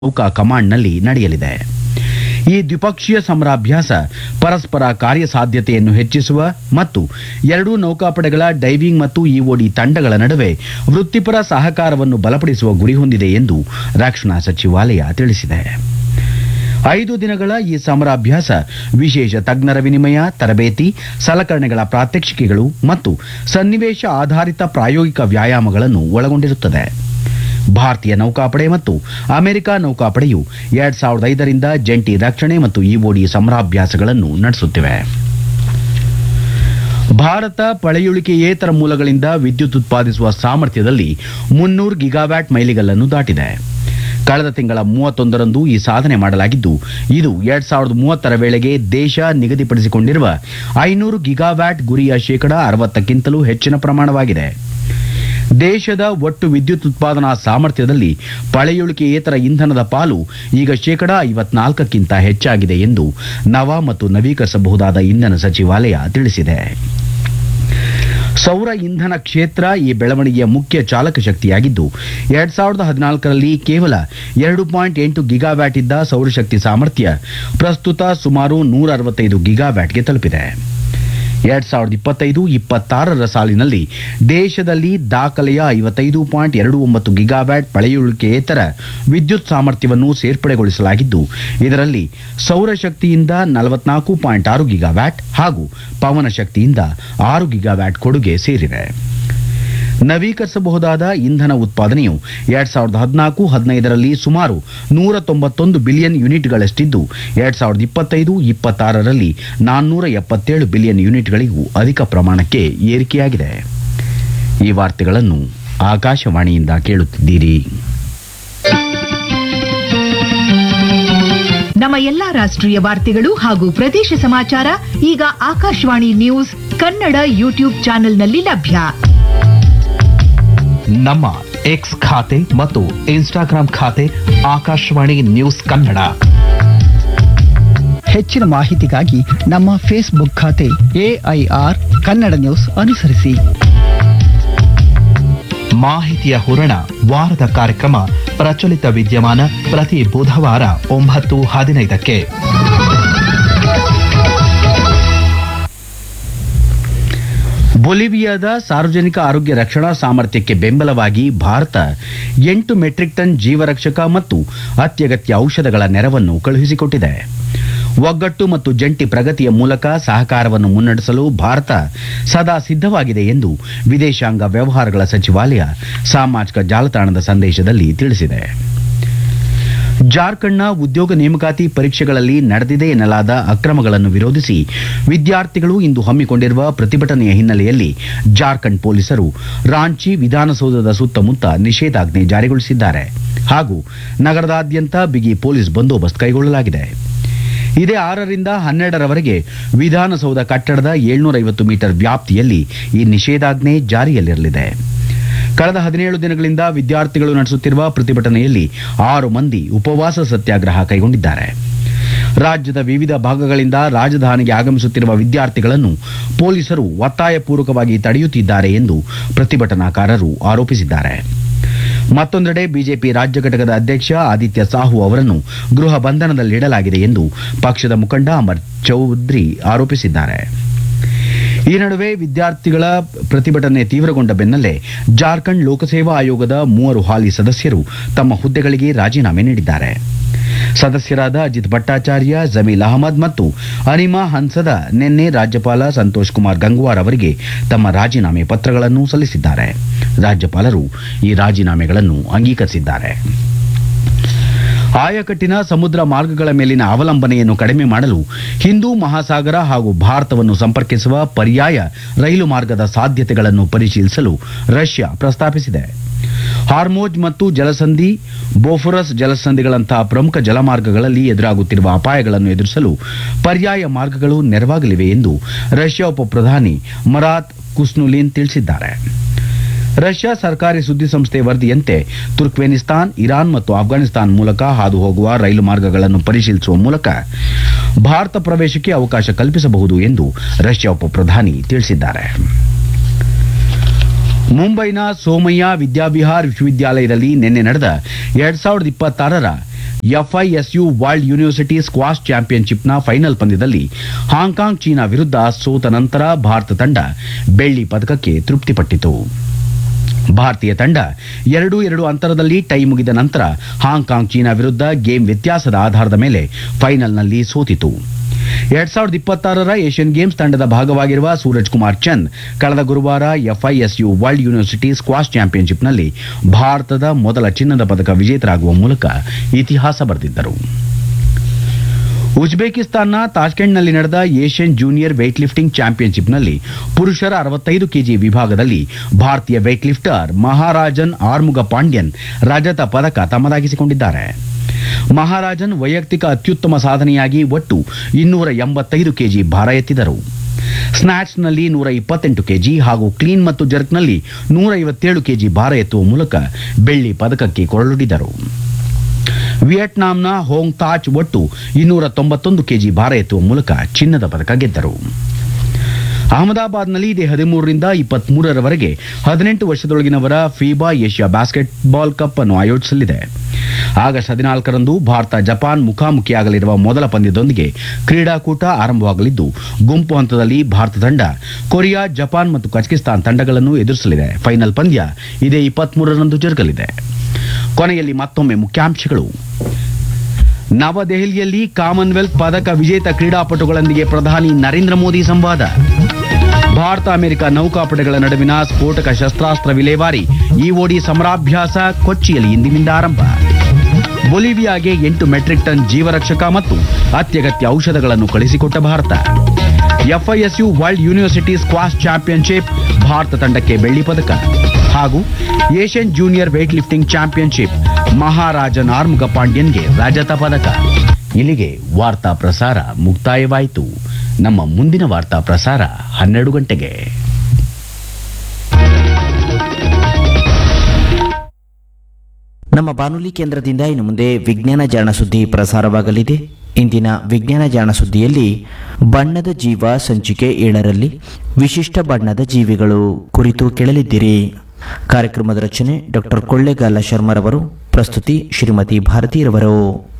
ನೌಕಾ ಕಮಾಂಡ್ನಲ್ಲಿ ನಡೆಯಲಿದೆ ಈ ದ್ವಿಪಕ್ಷೀಯ ಸಮರಾಭ್ಯಾಸ ಪರಸ್ಪರ ಕಾರ್ಯಸಾಧ್ಯತೆಯನ್ನು ಹೆಚ್ಚಿಸುವ ಮತ್ತು ಎರಡೂ ನೌಕಾಪಡೆಗಳ ಡೈವಿಂಗ್ ಮತ್ತು ಇಒಡಿ ತಂಡಗಳ ನಡುವೆ ವೃತ್ತಿಪರ ಸಹಕಾರವನ್ನು ಬಲಪಡಿಸುವ ಗುರಿ ಹೊಂದಿದೆ ಎಂದು ರಕ್ಷಣಾ ಸಚಿವಾಲಯ ತಿಳಿಸಿದೆ ಐದು ದಿನಗಳ ಈ ಸಮರಾಭ್ಯಾಸ ವಿಶೇಷ ತಜ್ಞರ ವಿನಿಮಯ ತರಬೇತಿ ಸಲಕರಣೆಗಳ ಪ್ರಾತ್ಯಕ್ಷಿಕೆಗಳು ಮತ್ತು ಸನ್ನಿವೇಶ ಆಧಾರಿತ ಪ್ರಾಯೋಗಿಕ ವ್ಯಾಯಾಮಗಳನ್ನು ಒಳಗೊಂಡಿರುತ್ತದೆ ಭಾರತೀಯ ನೌಕಾಪಡೆ ಮತ್ತು ಅಮೆರಿಕ ನೌಕಾಪಡೆಯು ಎರಡ್ ಸಾವಿರದ ಐದರಿಂದ ಜಂಟಿ ರಕ್ಷಣೆ ಮತ್ತು ಇಒಡಿ ಸಮರಾಭ್ಯಾಸಗಳನ್ನು ನಡೆಸುತ್ತಿವೆ ಭಾರತ ಪಳೆಯುಳಿಕೆಯೇತರ ಮೂಲಗಳಿಂದ ವಿದ್ಯುತ್ ಉತ್ಪಾದಿಸುವ ಸಾಮರ್ಥ್ಯದಲ್ಲಿ ಮುನ್ನೂರು ಗಿಗಾವ್ಯಾಟ್ ಮೈಲಿಗಲ್ಲನ್ನು ದಾಟಿದೆ ಕಳೆದ ತಿಂಗಳ ಮೂವತ್ತೊಂದರಂದು ಈ ಸಾಧನೆ ಮಾಡಲಾಗಿದ್ದು ಇದು ಎರಡ್ ಸಾವಿರದ ಮೂವತ್ತರ ವೇಳೆಗೆ ದೇಶ ನಿಗದಿಪಡಿಸಿಕೊಂಡಿರುವ ಐನೂರು ಗಿಗಾವ್ಯಾಟ್ ಗುರಿಯ ಶೇಕಡ ಅರವತ್ತಕ್ಕಿಂತಲೂ ಹೆಚ್ಚಿನ ಪ್ರಮಾಣವಾಗಿದೆ ದೇಶದ ಒಟ್ಟು ವಿದ್ಯುತ್ ಉತ್ಪಾದನಾ ಸಾಮರ್ಥ್ಯದಲ್ಲಿ ಪಳೆಯುಳಿಕೆಯೇತರ ಇಂಧನದ ಪಾಲು ಈಗ ಶೇಕಡ ಐವತ್ನಾಲ್ಕಕ್ಕಿಂತ ಹೆಚ್ಚಾಗಿದೆ ಎಂದು ನವ ಮತ್ತು ನವೀಕರಿಸಬಹುದಾದ ಇಂಧನ ಸಚಿವಾಲಯ ತಿಳಿಸಿದೆ ಸೌರ ಇಂಧನ ಕ್ಷೇತ್ರ ಈ ಬೆಳವಣಿಗೆಯ ಮುಖ್ಯ ಚಾಲಕ ಶಕ್ತಿಯಾಗಿದ್ದು ಎರಡ್ ಸಾವಿರದ ಹದಿನಾಲ್ಕರಲ್ಲಿ ಕೇವಲ ಎರಡು ಪಾಯಿಂಟ್ ಎಂಟು ಗಿಗಾವ್ಯಾಟ್ ಇದ್ದ ಸೌರಶಕ್ತಿ ಸಾಮರ್ಥ್ಯ ಪ್ರಸ್ತುತ ಸುಮಾರು ನೂರ ಅರವತ್ತೈದು ಗಿಗಾವ್ಯಾಟ್ಗೆ ತಲುಪಿದೆ ಎರಡ್ ಸಾವಿರದ ಇಪ್ಪತ್ತೈದು ಇಪ್ಪತ್ತಾರರ ಸಾಲಿನಲ್ಲಿ ದೇಶದಲ್ಲಿ ದಾಖಲೆಯ ಐವತ್ತೈದು ಪಾಯಿಂಟ್ ಎರಡು ಒಂಬತ್ತು ಗಿಗಾವ್ಯಾಟ್ ಪಳೆಯುಳಿಕೆಯೇತರ ವಿದ್ಯುತ್ ಸಾಮರ್ಥ್ಯವನ್ನು ಸೇರ್ಪಡೆಗೊಳಿಸಲಾಗಿದ್ದು ಇದರಲ್ಲಿ ಸೌರಶಕ್ತಿಯಿಂದ ನಲವತ್ನಾಲ್ಕು ಪಾಯಿಂಟ್ ಆರು ಗಿಗಾವ್ಯಾಟ್ ಹಾಗೂ ಪವನ ಶಕ್ತಿಯಿಂದ ಆರು ಗಿಗಾವ್ಯಾಟ್ ಕೊಡುಗೆ ಸೇರಿವೆ ನವೀಕರಿಸಬಹುದಾದ ಇಂಧನ ಉತ್ಪಾದನೆಯು ಎರಡ್ ಸಾವಿರದ ಹದಿನಾಲ್ಕು ಹದಿನೈದರಲ್ಲಿ ಸುಮಾರು ನೂರ ತೊಂಬತ್ತೊಂದು ಬಿಲಿಯನ್ ಯೂನಿಟ್ಗಳಷ್ಟಿದ್ದು ಎರಡ್ ಸಾವಿರದ ಇಪ್ಪತ್ತೈದು ಇಪ್ಪತ್ತಾರರಲ್ಲಿ ನಾನ್ನೂರ ಎಪ್ಪತ್ತೇಳು ಬಿಲಿಯನ್ ಯೂನಿಟ್ಗಳಿಗೂ ಅಧಿಕ ಪ್ರಮಾಣಕ್ಕೆ ಏರಿಕೆಯಾಗಿದೆ ಈ ವಾರ್ತೆಗಳನ್ನು ಆಕಾಶವಾಣಿಯಿಂದ ಕೇಳುತ್ತಿದ್ದೀರಿ ನಮ್ಮ ಎಲ್ಲಾ ರಾಷ್ಟ್ರೀಯ ವಾರ್ತೆಗಳು ಹಾಗೂ ಪ್ರದೇಶ ಸಮಾಚಾರ ಈಗ ಆಕಾಶವಾಣಿ ನ್ಯೂಸ್ ಕನ್ನಡ ಯೂಟ್ಯೂಬ್ ಚಾನೆಲ್ನಲ್ಲಿ ಲಭ್ಯ ನಮ್ಮ ಎಕ್ಸ್ ಖಾತೆ ಮತ್ತು ಇನ್ಸ್ಟಾಗ್ರಾಂ ಖಾತೆ ಆಕಾಶವಾಣಿ ನ್ಯೂಸ್ ಕನ್ನಡ ಹೆಚ್ಚಿನ ಮಾಹಿತಿಗಾಗಿ ನಮ್ಮ ಫೇಸ್ಬುಕ್ ಖಾತೆ ಎಐಆರ್ ಕನ್ನಡ ನ್ಯೂಸ್ ಅನುಸರಿಸಿ ಮಾಹಿತಿಯ ಹೂರಣ ವಾರದ ಕಾರ್ಯಕ್ರಮ ಪ್ರಚಲಿತ ವಿದ್ಯಮಾನ ಪ್ರತಿ ಬುಧವಾರ ಒಂಬತ್ತು ಹದಿನೈದಕ್ಕೆ ಬೊಲಿವಿಯಾದ ಸಾರ್ವಜನಿಕ ಆರೋಗ್ಯ ರಕ್ಷಣಾ ಸಾಮರ್ಥ್ಯಕ್ಕೆ ಬೆಂಬಲವಾಗಿ ಭಾರತ ಎಂಟು ಮೆಟ್ರಿಕ್ ಟನ್ ಜೀವರಕ್ಷಕ ಮತ್ತು ಅತ್ಯಗತ್ಯ ಔಷಧಗಳ ನೆರವನ್ನು ಕಳುಹಿಸಿಕೊಟ್ಟಿದೆ ಒಗ್ಗಟ್ಟು ಮತ್ತು ಜಂಟಿ ಪ್ರಗತಿಯ ಮೂಲಕ ಸಹಕಾರವನ್ನು ಮುನ್ನಡೆಸಲು ಭಾರತ ಸದಾ ಸಿದ್ಧವಾಗಿದೆ ಎಂದು ವಿದೇಶಾಂಗ ವ್ಯವಹಾರಗಳ ಸಚಿವಾಲಯ ಸಾಮಾಜಿಕ ಜಾಲತಾಣದ ಸಂದೇಶದಲ್ಲಿ ತಿಳಿಸಿದೆ ಜಾರ್ಖಂಡ್ನ ಉದ್ಯೋಗ ನೇಮಕಾತಿ ಪರೀಕ್ಷೆಗಳಲ್ಲಿ ನಡೆದಿದೆ ಎನ್ನಲಾದ ಅಕ್ರಮಗಳನ್ನು ವಿರೋಧಿಸಿ ವಿದ್ಯಾರ್ಥಿಗಳು ಇಂದು ಹಮ್ಮಿಕೊಂಡಿರುವ ಪ್ರತಿಭಟನೆಯ ಹಿನ್ನೆಲೆಯಲ್ಲಿ ಜಾರ್ಖಂಡ್ ಪೊಲೀಸರು ರಾಂಚಿ ವಿಧಾನಸೌಧದ ಸುತ್ತಮುತ್ತ ನಿಷೇಧಾಜ್ಞೆ ಜಾರಿಗೊಳಿಸಿದ್ದಾರೆ ಹಾಗೂ ನಗರದಾದ್ಯಂತ ಬಿಗಿ ಪೊಲೀಸ್ ಬಂದೋಬಸ್ತ್ ಕೈಗೊಳ್ಳಲಾಗಿದೆ ಇದೇ ಆರರಿಂದ ಹನ್ನೆರಡರವರೆಗೆ ವಿಧಾನಸೌಧ ಕಟ್ಟಡದ ಏಳ್ನೂರ ಐವತ್ತು ಮೀಟರ್ ವ್ಯಾಪ್ತಿಯಲ್ಲಿ ಈ ನಿಷೇಧಾಜ್ಞೆ ಜಾರಿಯಲ್ಲಿರಲಿದೆ ಕಳೆದ ಹದಿನೇಳು ದಿನಗಳಿಂದ ವಿದ್ಯಾರ್ಥಿಗಳು ನಡೆಸುತ್ತಿರುವ ಪ್ರತಿಭಟನೆಯಲ್ಲಿ ಆರು ಮಂದಿ ಉಪವಾಸ ಸತ್ಯಾಗ್ರಹ ಕೈಗೊಂಡಿದ್ದಾರೆ ರಾಜ್ಯದ ವಿವಿಧ ಭಾಗಗಳಿಂದ ರಾಜಧಾನಿಗೆ ಆಗಮಿಸುತ್ತಿರುವ ವಿದ್ಯಾರ್ಥಿಗಳನ್ನು ಪೊಲೀಸರು ಒತ್ತಾಯಪೂರ್ವಕವಾಗಿ ತಡೆಯುತ್ತಿದ್ದಾರೆ ಎಂದು ಪ್ರತಿಭಟನಾಕಾರರು ಆರೋಪಿಸಿದ್ದಾರೆ ಮತ್ತೊಂದೆಡೆ ಬಿಜೆಪಿ ರಾಜ್ಯ ಘಟಕದ ಅಧ್ಯಕ್ಷ ಆದಿತ್ಯ ಸಾಹು ಅವರನ್ನು ಗೃಹ ಬಂಧನದಲ್ಲಿಡಲಾಗಿದೆ ಎಂದು ಪಕ್ಷದ ಮುಖಂಡ ಅಮರ್ ಚೌಧರಿ ಆರೋಪಿಸಿದ್ದಾರೆ ಈ ನಡುವೆ ವಿದ್ಯಾರ್ಥಿಗಳ ಪ್ರತಿಭಟನೆ ತೀವ್ರಗೊಂಡ ಬೆನ್ನಲ್ಲೇ ಜಾರ್ಖಂಡ್ ಲೋಕಸೇವಾ ಆಯೋಗದ ಮೂವರು ಹಾಲಿ ಸದಸ್ಯರು ತಮ್ಮ ಹುದ್ದೆಗಳಿಗೆ ರಾಜೀನಾಮೆ ನೀಡಿದ್ದಾರೆ ಸದಸ್ಯರಾದ ಅಜಿತ್ ಭಟ್ಟಾಚಾರ್ಯ ಜಮೀಲ್ ಅಹಮದ್ ಮತ್ತು ಅನಿಮಾ ಹನ್ಸದ ನಿನ್ನೆ ರಾಜ್ಯಪಾಲ ಸಂತೋಷ್ ಕುಮಾರ್ ಗಂಗ್ವಾರ್ ಅವರಿಗೆ ತಮ್ಮ ರಾಜೀನಾಮೆ ಪತ್ರಗಳನ್ನು ಸಲ್ಲಿಸಿದ್ದಾರೆ ರಾಜ್ಯಪಾಲರು ಈ ರಾಜೀನಾಮೆಗಳನ್ನು ಅಂಗೀಕರಿಸಿದ್ದಾರೆ ಆಯಕಟ್ಟಿನ ಸಮುದ್ರ ಮಾರ್ಗಗಳ ಮೇಲಿನ ಅವಲಂಬನೆಯನ್ನು ಕಡಿಮೆ ಮಾಡಲು ಹಿಂದೂ ಮಹಾಸಾಗರ ಹಾಗೂ ಭಾರತವನ್ನು ಸಂಪರ್ಕಿಸುವ ಪರ್ಯಾಯ ರೈಲು ಮಾರ್ಗದ ಸಾಧ್ಯತೆಗಳನ್ನು ಪರಿಶೀಲಿಸಲು ರಷ್ಯಾ ಪ್ರಸ್ತಾಪಿಸಿದೆ ಹಾರ್ಮೋಜ್ ಮತ್ತು ಜಲಸಂಧಿ ಬೋಫೊರಸ್ ಜಲಸಂಧಿಗಳಂತಹ ಪ್ರಮುಖ ಜಲಮಾರ್ಗಗಳಲ್ಲಿ ಎದುರಾಗುತ್ತಿರುವ ಅಪಾಯಗಳನ್ನು ಎದುರಿಸಲು ಪರ್ಯಾಯ ಮಾರ್ಗಗಳು ನೆರವಾಗಲಿವೆ ಎಂದು ರಷ್ಯಾ ಉಪ ಪ್ರಧಾನಿ ಮರಾತ್ ಕುಸ್ನುಲಿನ್ ತಿಳಿಸಿದ್ದಾರೆ ರಷ್ಯಾ ಸರ್ಕಾರಿ ಸುದ್ದಿ ಸಂಸ್ಥೆ ವರದಿಯಂತೆ ತುರ್ಕ್ಮೆನಿಸ್ತಾನ್ ಇರಾನ್ ಮತ್ತು ಆಫ್ಘಾನಿಸ್ತಾನ್ ಮೂಲಕ ಹಾದು ಹೋಗುವ ರೈಲು ಮಾರ್ಗಗಳನ್ನು ಪರಿಶೀಲಿಸುವ ಮೂಲಕ ಭಾರತ ಪ್ರವೇಶಕ್ಕೆ ಅವಕಾಶ ಕಲ್ಪಿಸಬಹುದು ಎಂದು ರಷ್ಯಾ ಉಪ ಪ್ರಧಾನಿ ತಿಳಿಸಿದ್ದಾರೆ ಮುಂಬೈನ ಸೋಮಯ್ಯ ವಿದ್ಯಾವಿಹಾರ್ ವಿಶ್ವವಿದ್ಯಾಲಯದಲ್ಲಿ ನಿನ್ನೆ ನಡೆದ ಎರಡ್ ಸಾವಿರದ ಇಪ್ಪತ್ತಾರರ ಎಫ್ಐಎಸ್ಯು ವರ್ಲ್ಡ್ ಯೂನಿವರ್ಸಿಟಿ ಸ್ಕ್ವಾಶ್ ಚಾಂಪಿಯನ್ಶಿಪ್ನ ಫೈನಲ್ ಪಂದ್ಯದಲ್ಲಿ ಹಾಂಕಾಂಗ್ ಚೀನಾ ವಿರುದ್ಧ ಸೋತ ನಂತರ ಭಾರತ ತಂಡ ಬೆಳ್ಳಿ ಪದಕಕ್ಕೆ ತೃಪ್ತಿಪಟ್ಟಿತು ಭಾರತೀಯ ತಂಡ ಎರಡು ಎರಡು ಅಂತರದಲ್ಲಿ ಟೈ ಮುಗಿದ ನಂತರ ಹಾಂಕಾಂಗ್ ಚೀನಾ ವಿರುದ್ಧ ಗೇಮ್ ವ್ಯತ್ಯಾಸದ ಆಧಾರದ ಮೇಲೆ ಫೈನಲ್ನಲ್ಲಿ ಸೋತಿತು ಎರಡ್ ಸಾವಿರದ ಇಪ್ಪತ್ತಾರರ ಏಷ್ಯನ್ ಗೇಮ್ಸ್ ತಂಡದ ಭಾಗವಾಗಿರುವ ಸೂರಜ್ ಕುಮಾರ್ ಚಂದ್ ಕಳೆದ ಗುರುವಾರ ಎಫ್ಐಎಸ್ಯು ವರ್ಲ್ಡ್ ಯೂನಿವರ್ಸಿಟಿ ಸ್ಕ್ವಾಶ್ ಚಾಂಪಿಯನ್ಶಿಪ್ನಲ್ಲಿ ಭಾರತದ ಮೊದಲ ಚಿನ್ನದ ಪದಕ ವಿಜೇತರಾಗುವ ಮೂಲಕ ಇತಿಹಾಸ ಬರೆದಿದ್ದರು ಉಜ್ಬೇಕಿಸ್ತಾನ್ನ ತಾಷ್ಕೆಂಟ್ನಲ್ಲಿ ನಡೆದ ಏಷ್ಯನ್ ಜೂನಿಯರ್ ವೇಟ್ ಲಿಫ್ಟಿಂಗ್ ಚಾಂಪಿಯನ್ಶಿಪ್ನಲ್ಲಿ ಪುರುಷರ ಅರವತ್ತೈದು ಕೆಜಿ ವಿಭಾಗದಲ್ಲಿ ಭಾರತೀಯ ವೇಟ್ ಲಿಫ್ಟರ್ ಮಹಾರಾಜನ್ ಆರ್ಮುಗ ಪಾಂಡ್ಯನ್ ರಜತ ಪದಕ ತಮ್ಮದಾಗಿಸಿಕೊಂಡಿದ್ದಾರೆ ಮಹಾರಾಜನ್ ವೈಯಕ್ತಿಕ ಅತ್ಯುತ್ತಮ ಸಾಧನೆಯಾಗಿ ಒಟ್ಟು ಇನ್ನೂರ ಎಂಬತ್ತೈದು ಕೆಜಿ ಭಾರ ಎತ್ತಿದರು ಸ್ನ್ಯಾಚ್ನಲ್ಲಿ ನೂರ ಇಪ್ಪತ್ತೆಂಟು ಕೆಜಿ ಹಾಗೂ ಕ್ಲೀನ್ ಮತ್ತು ಜರ್ಕ್ನಲ್ಲಿ ನೂರ ಐವತ್ತೇಳು ಕೆಜಿ ಭಾರ ಎತ್ತುವ ಮೂಲಕ ಬೆಳ್ಳಿ ಪದಕಕ್ಕೆ ಕೊರಳುಡಿದರು ವಿಯೆಟ್ನಾಂನ ಹೋಂಗ್ ತಾಚ್ ಒಟ್ಟು ಇನ್ನೂರ ತೊಂಬತ್ತೊಂದು ಕೆಜಿ ಭಾರ ಎತ್ತುವ ಮೂಲಕ ಚಿನ್ನದ ಪದಕ ಗೆದ್ದರು ಅಹಮದಾಬಾದ್ನಲ್ಲಿ ಇದೇ ಹದಿಮೂರರಿಂದ ಇಪ್ಪತ್ಮೂರರವರೆಗೆ ಹದಿನೆಂಟು ವರ್ಷದೊಳಗಿನವರ ಫೀಬಾ ಏಷ್ಯಾ ಬಾಸ್ಕೆಟ್ಬಾಲ್ ಕಪ್ ಅನ್ನು ಆಯೋಜಿಸಲಿದೆ ಆಗಸ್ಟ್ ಹದಿನಾಲ್ಕರಂದು ಭಾರತ ಜಪಾನ್ ಮುಖಾಮುಖಿಯಾಗಲಿರುವ ಮೊದಲ ಪಂದ್ಯದೊಂದಿಗೆ ಕ್ರೀಡಾಕೂಟ ಆರಂಭವಾಗಲಿದ್ದು ಗುಂಪು ಹಂತದಲ್ಲಿ ಭಾರತ ತಂಡ ಕೊರಿಯಾ ಜಪಾನ್ ಮತ್ತು ಕಜಕಿಸ್ತಾನ್ ತಂಡಗಳನ್ನು ಎದುರಿಸಲಿದೆ ಫೈನಲ್ ಪಂದ್ಯ ಇದೇ ಇಪ್ಪತ್ಮೂರರಂದು ಜರುಗಲಿದೆ ಕೊನೆಯಲ್ಲಿ ಮತ್ತೊಮ್ಮೆ ಮುಖ್ಯಾಂಶಗಳು ನವದೆಹಲಿಯಲ್ಲಿ ಕಾಮನ್ವೆಲ್ತ್ ಪದಕ ವಿಜೇತ ಕ್ರೀಡಾಪಟುಗಳೊಂದಿಗೆ ಪ್ರಧಾನಿ ನರೇಂದ್ರ ಮೋದಿ ಸಂವಾದ ಭಾರತ ಅಮೆರಿಕ ನೌಕಾಪಡೆಗಳ ನಡುವಿನ ಸ್ಫೋಟಕ ಶಸ್ತ್ರಾಸ್ತ್ರ ವಿಲೇವಾರಿ ಇಒಡಿ ಸಮರಾಭ್ಯಾಸ ಕೊಚ್ಚಿಯಲ್ಲಿ ಇಂದಿನಿಂದ ಆರಂಭ ಬೊಲಿವಿಯಾಗೆ ಎಂಟು ಮೆಟ್ರಿಕ್ ಟನ್ ಜೀವರಕ್ಷಕ ಮತ್ತು ಅತ್ಯಗತ್ಯ ಔಷಧಗಳನ್ನು ಕಳಿಸಿಕೊಟ್ಟ Bharata FISU world university squash championship Bharata ತಂಡಕ್ಕೆ ಬೆಳ್ಳಿ ಪದಕ ಹಾಗೂ Asian junior weight lifting championship Maharajan Arumuga ಪಾಂಡ್ಯನ್ಗೆ ರಜತ ಪದಕ ಇಲ್ಲಿಗೆ ವಾರ್ತಾ ಪ್ರಸಾರ ಮುಕ್ತಾಯವಾಯಿತು ನಮ್ಮ ಮುಂದಿನ ವಾರ್ತಾ ಪ್ರಸಾರ ಹನ್ನೆರಡು ಗಂಟೆಗೆ ನಮ್ಮ ಬಾನುಲಿ ಕೇಂದ್ರದಿಂದ ಇನ್ನು ಮುಂದೆ ವಿಜ್ಞಾನ ಜಾಣ ಸುದ್ದಿ ಪ್ರಸಾರವಾಗಲಿದೆ ಇಂದಿನ ವಿಜ್ಞಾನ ಜಾಣ ಸುದ್ದಿಯಲ್ಲಿ ಬಣ್ಣದ ಜೀವ ಸಂಚಿಕೆ ಏಳರಲ್ಲಿ ವಿಶಿಷ್ಟ ಬಣ್ಣದ ಜೀವಿಗಳು ಕುರಿತು ಕೇಳಲಿದ್ದೀರಿ ಕಾರ್ಯಕ್ರಮದ ರಚನೆ ಡಾಕ್ಟರ್ ಕೊಳ್ಳೇಗಾಲ ಶರ್ಮರವರು ಪ್ರಸ್ತುತಿ ಶ್ರೀಮತಿ ಭಾರತೀರವರು